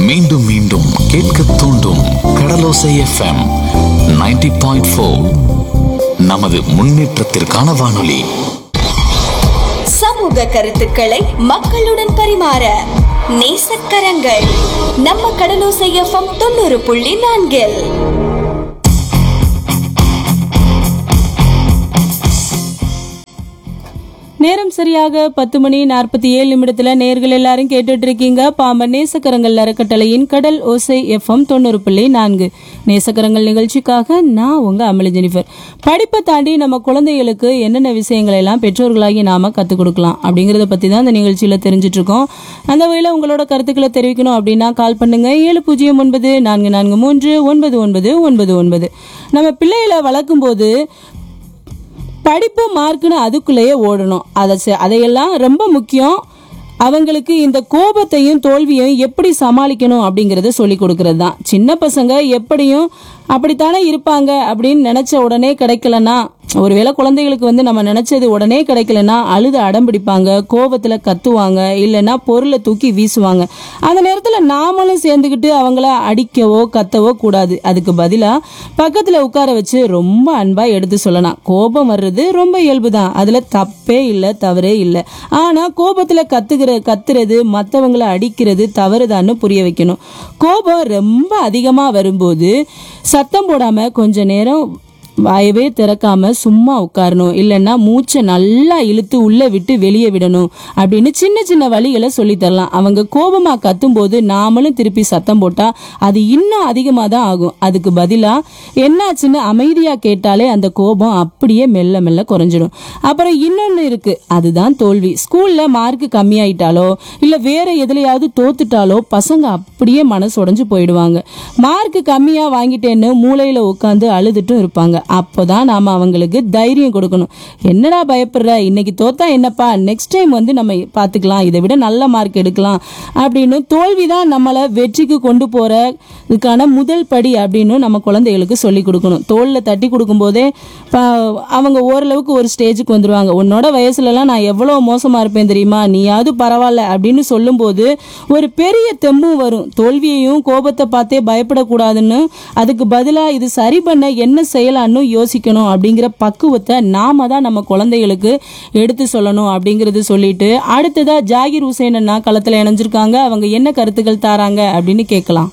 மீண்டும் மீண்டும் கேட்க தூண்டும் கடலோசை எஃப்எம் 90.4 பாயிண்ட் ஃபோர் நமது முன்னேற்றத்திற்கான வானொலி சமூக கருத்துக்களை மக்களுடன் பரிமாற நேசக்கரங்கள் நம்ம கடலோசை எஃப்எம் தொண்ணூறு புள்ளி நான்கில் நேரம் சரியாக பத்து மணி நாற்பத்தி ஏழு நிமிடத்துல நேர்கள் எல்லாரும் கேட்டுட்டு இருக்கீங்க பாம்பன் நேசக்கரங்கள் அறக்கட்டளையின் கடல் ஓசை எஃப்எம் தொண்ணூறு புள்ளி நான்கு நேசக்கரங்கள் நிகழ்ச்சிக்காக நான் உங்க அமளி ஜெனிஃபர் படிப்பை தாண்டி நம்ம குழந்தைகளுக்கு என்னென்ன விஷயங்களை எல்லாம் பெற்றோர்களாகி நாம கற்றுக் கொடுக்கலாம் அப்படிங்கறத பத்தி தான் இந்த நிகழ்ச்சியில தெரிஞ்சிட்டு இருக்கோம் அந்த வகையில உங்களோட கருத்துக்களை தெரிவிக்கணும் அப்படின்னா கால் பண்ணுங்க ஏழு பூஜ்ஜியம் ஒன்பது நான்கு நான்கு மூன்று ஒன்பது ஒன்பது ஒன்பது ஒன்பது நம்ம பிள்ளைகளை வளர்க்கும் போது படிப்பு மார்க்குன்னு அதுக்குள்ளேயே ஓடணும் அதை செ- அதையெல்லாம் ரொம்ப முக்கியம் அவங்களுக்கு இந்த கோபத்தையும் தோல்வியையும் எப்படி சமாளிக்கணும் அப்படிங்கறத சொல்லி கொடுக்கறது தான் சின்ன பசங்க எப்படியும் அப்படித்தானே இருப்பாங்க அப்படின்னு நினைச்ச உடனே கிடைக்கலன்னா ஒருவேளை குழந்தைகளுக்கு வந்து நம்ம நினைச்சது உடனே கிடைக்கலன்னா அழுது அடம் பிடிப்பாங்க கோபத்துல கத்துவாங்க இல்லைன்னா பொருளை தூக்கி வீசுவாங்க அந்த நேரத்துல நாமளும் சேர்ந்துக்கிட்டு அவங்கள அடிக்கவோ கத்தவோ கூடாது அதுக்கு பதிலா பக்கத்துல உட்கார வச்சு ரொம்ப அன்பா எடுத்து சொல்லலாம் கோபம் வர்றது ரொம்ப இயல்பு தான் அதுல தப்பே இல்லை தவறே இல்லை ஆனா கோபத்துல கத்துக்கிற கத்துறது மத்தவங்கள அடிக்கிறது தவறுதான்னு புரிய வைக்கணும் கோபம் ரொம்ப அதிகமா வரும்போது சத்தம் போடாம கொஞ்ச நேரம் வாயவே திறக்காம சும்மா உட்காரணும் இல்லைன்னா மூச்சை நல்லா இழுத்து உள்ள விட்டு வெளியே விடணும் அப்படின்னு சின்ன சின்ன வழிகளை சொல்லி தரலாம் அவங்க கோபமா கத்தும் போது நாமளும் திருப்பி சத்தம் போட்டா அது இன்னும் அதிகமாக தான் ஆகும் அதுக்கு பதிலா என்னாச்சுன்னு அமைதியா கேட்டாலே அந்த கோபம் அப்படியே மெல்ல மெல்ல குறைஞ்சிடும் அப்புறம் இன்னொன்னு இருக்கு அதுதான் தோல்வி ஸ்கூல்ல மார்க் கம்மியாயிட்டாலோ இல்ல வேற எதுலயாவது தோத்துட்டாலோ பசங்க அப்படியே மனசு உடைஞ்சு போயிடுவாங்க மார்க் கம்மியா வாங்கிட்டேன்னு மூளையில உட்காந்து அழுதுட்டும் இருப்பாங்க அப்போதான் நாம அவங்களுக்கு தைரியம் கொடுக்கணும் என்னடா பயப்படுற இன்னைக்கு தோத்தா என்னப்பா நெக்ஸ்ட் டைம் வந்து நம்ம பாத்துக்கலாம் இதை விட நல்ல மார்க் எடுக்கலாம் அப்படின்னு தோல்விதான் நம்மளை வெற்றிக்கு கொண்டு போற இதுக்கான முதல் படி அப்படின்னு நம்ம குழந்தைகளுக்கு சொல்லி கொடுக்கணும் தோல்ல தட்டி கொடுக்கும் போதே ப- அவங்க ஓரளவுக்கு ஒரு ஸ்டேஜுக்கு வந்துருவாங்க உன்னோட வயசுலலாம் நான் எவ்வளோ மோசமா இருப்பேன் தெரியுமா நீயாவது பரவாயில்ல அப்படின்னு சொல்லும்போது ஒரு பெரிய தெம்பும் வரும் தோல்வியையும் கோபத்தை பார்த்தே பயப்படக்கூடாதுன்னு அதுக்கு பதிலாக இது சரி பண்ண என்ன செய்யலான்னு யோசிக்கணும் அப்படிங்கிற பக்குவத்தை நாம தான் நம்ம குழந்தைகளுக்கு எடுத்து சொல்லணும் அப்படிங்கிறது சொல்லிட்டு அடுத்ததா ஜாகிர் ஹுசைன் அண்ணா களத்தில் இணைஞ்சிருக்காங்க அவங்க என்ன கருத்துக்கள் தாராங்க அப்படின்னு கேட்கலாம்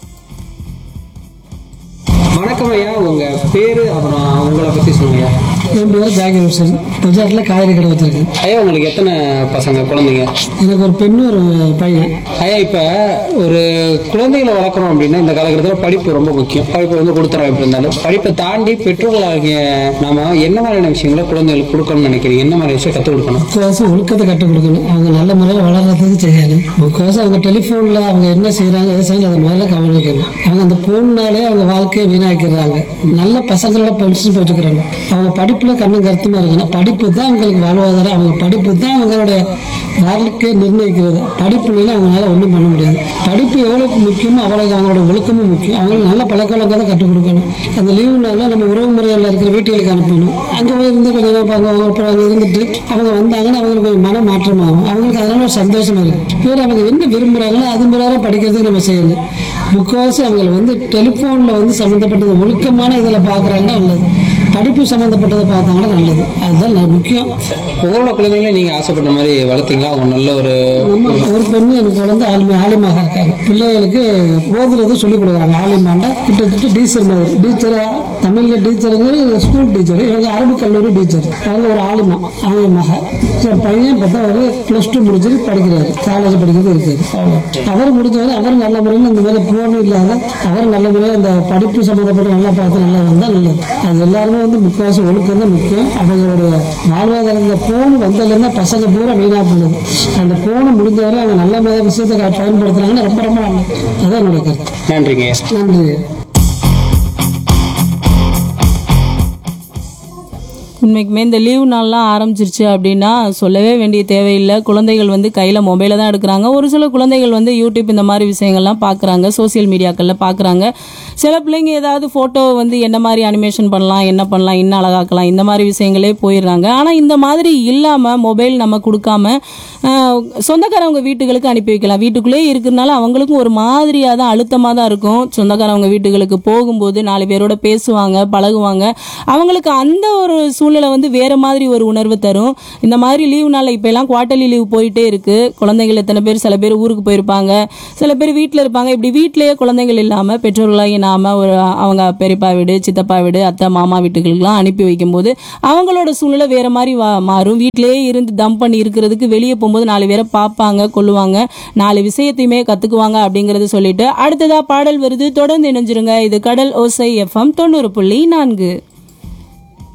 வணக்கம் ஐயா உங்க பேரு அப்புறம் உங்களை பத்தி சொல்லுங்க என் பேர் ஜாகிர் ஹுசேன் பஜாரில் காய்கறி கடை வச்சிருக்கேன் ஐயா உங்களுக்கு எத்தனை பசங்க குழந்தைங்க எனக்கு ஒரு பெண்ணு ஒரு பையன் ஐயா இப்ப ஒரு குழந்தைகளை வளர்க்குறோம் அப்படின்னா இந்த காலகட்டத்தில் படிப்பு ரொம்ப முக்கியம் படிப்பு வந்து கொடுத்துறோம் எப்படி இருந்தாலும் படிப்பை தாண்டி பெற்றோர்களாகிய நாம என்ன மாதிரியான விஷயங்களை குழந்தைகளுக்கு கொடுக்கணும்னு நினைக்கிறீங்க என்ன மாதிரி விஷயம் கற்றுக் கொடுக்கணும் முக்கால்வாசி ஒழுக்கத்தை கற்றுக் கொடுக்கணும் அவங்க நல்ல முறையில் வளர்றதுக்கு செய்யணும் முக்கால்வாசி அவங்க டெலிஃபோனில் அவங்க என்ன செய்கிறாங்க எது செய்யணும் அதை முதல்ல கவனிக்கணும் அவங்க அந்த ஃபோன்னாலே அவங்க வாழ்க்கையை வீணாக்கிறாங்க நல்ல பசங்களோட படிச்சுட்டு போயிட்டுருக்குறாங்க அவங்க படிப்பில் கண்ணும் கருத்துமா இருக்கணும் படிப்பு தான் அவங்களுக்கு வாழ்வாதாரம் அவங்க படிப்பு தான் அவங்களுடைய வாழ்க்கையை நிர்ணயிக்கிறது படிப்பு இல்லைன்னா அவங்களால ஒன்றும் பண்ண முடியாது படிப்பு எவ்வளோக்கு முக்கியமோ அவ்வளோக்கு அவங்களோட ஒழுக்கமும் முக்கியம் அவங்களுக்கு நல்ல பழக்க வழக்கத்தை கற்றுக் கொடுக்கணும் அந்த லீவு நாளில் நம்ம உறவு முறையில் இருக்கிற வீட்டுகளுக்கு அனுப்பணும் அங்கே போய் இருந்து கொஞ்ச நேரம் பாருங்க அவங்க அப்புறம் அங்கே இருந்துட்டு அவங்க வந்தாங்கன்னா அவங்களுக்கு கொஞ்சம் மன மாற்றம் ஆகும் அவங்களுக்கு அதனால ஒரு சந்தோஷமா இருக்கு வேறு அவங்க என்ன விரும்புகிறாங்களோ அது பிரகாரம் படிக்கிறதுக்கு நம்ம செய்யணும் முக்கால்வாசி அவங்களை வந்து டெலிஃபோனில் வந்து சம்மந்தப்பட்டது ஒழுக்கமான இதில் பார்க்குறாங்கன்னா நல்லது படிப்பு சம்மந்தப்பட்டதை பார்த்தாங்கன்னா நல்லது அதுதான் ந- முக்கியம் உங்களோட குழந்தைகளை நீங்க ஆசைப்பட்ட மாதிரி வளர்த்தீங்களா அவங்க நல்ல ஒரு நம்ம ஒரு பெண்ணு எனக்கு குழந்தை ஆலிமா ஆலிமாக இருக்காங்க பிள்ளைகளுக்கு ஓதுறது சொல்லிக் கொடுக்குறாங்க ஆலிமாண்டா கிட்டத்தட்ட டீச்சர் மாதிரி டீச்சரா தமிழ்ல டீச்சருங்க ஸ்கூல் டீச்சர் இவங்க அரபு கல்லூரி டீச்சர் அவங்க ஒரு ஆலிமா ஆலிமாக சரி, பையன் பார்த்தா ஒரு ப்ளஸ் டூ முடிச்சுட்டு படிக்கிறாரு காலேஜ் படிக்கிறது இருக்குது அவ்வளோ. அவர் முடிஞ்சவரை அவர் நல்ல முறையில் இந்த மாதிரி போன் இல்லாத அவர் நல்ல முறையில் இந்த படிப்பு சம்மந்தப்பட்ட நல்லா பார்த்து நல்லா வந்தால் நல்லது அது எல்லாருமே வந்து முக்கால்வாசி ஒழுக்கம் தான் முக்கியம் அவங்களுடைய வாழ்வாதாரம் இந்த போன் வந்ததுலேருந்து பசங்க பூரா வீணாக போகுது அந்த போனை முடிஞ்சவரை அவங்க நல்ல மாதிரி விஷயத்தை க- பயன்படுத்துறாங்கன்னா ரொம்ப ரொம்ப நல்லது அதான் என்னோட கருத்து நன்றிங்க நன்றி உண்மைக்குமே இந்த லீவு நாள்லாம் ஆரம்பிச்சிருச்சு அப்படின்னா சொல்லவே வேண்டிய தேவையில்லை குழந்தைகள் வந்து கையில் மொபைலை தான் எடுக்கிறாங்க ஒரு சில குழந்தைகள் வந்து யூடியூப் இந்த மாதிரி விஷயங்கள்லாம் பார்க்குறாங்க சோஷியல் மீடியாக்களில் பார்க்குறாங்க சில பிள்ளைங்க ஏதாவது ஃபோட்டோ வந்து என்ன மாதிரி அனிமேஷன் பண்ணலாம் என்ன பண்ணலாம் இன்னும் அழகாக்கலாம் இந்த மாதிரி விஷயங்களே போயிடுறாங்க ஆனால் இந்த மாதிரி இல்லாமல் மொபைல் நம்ம கொடுக்காம ஆஹ், சொந்தக்காரவங்க வீட்டுகளுக்கு அனுப்பி வைக்கலாம் வீட்டுக்குள்ளேயே இருக்கிறதுனால அவங்களுக்கும் ஒரு மாதிரியாக தான் அழுத்தமாக தான் இருக்கும் சொந்தக்காரவங்க வீட்டுகளுக்கு போகும்போது நாலு பேரோட பேசுவாங்க பழகுவாங்க அவங்களுக்கு அந்த ஒரு சூழ்நிலை வந்து வேற மாதிரி ஒரு உணர்வு தரும் இந்த மாதிரி லீவு நாளில் இப்போ எல்லாம் குவார்டர்லி லீவ் போயிட்டே இருக்கு குழந்தைகள் எத்தனை பேர் சில பேர் ஊருக்கு போயிருப்பாங்க சில பேர் வீட்டில் இருப்பாங்க இப்படி வீட்டிலேயே குழந்தைகள் இல்லாமல் பெற்றோர்களாகி நாம ஒரு அவங்க பெரியப்பா வீடு சித்தப்பா வீடு அத்தை மாமா வீட்டுகளுக்கெல்லாம் அனுப்பி வைக்கும்போது அவங்களோட சூழ்நிலை வேற மாதிரி வா- மாறும் வீட்டிலேயே இருந்து தம் பண்ணி இருக்கிறதுக்கு வெளியே போகும்போது நாலு பேரை பார்ப்பாங்க கொள்ளுவாங்க நாலு விஷயத்தையுமே கத்துக்குவாங்க அப்படிங்கறது சொல்லிட்டு அடுத்ததா பாடல் வருது தொடர்ந்து இணைஞ்சிருங்க இது கடல் ஓசை எஃப்எம் தொண்ணூறு புள்ளி நான்கு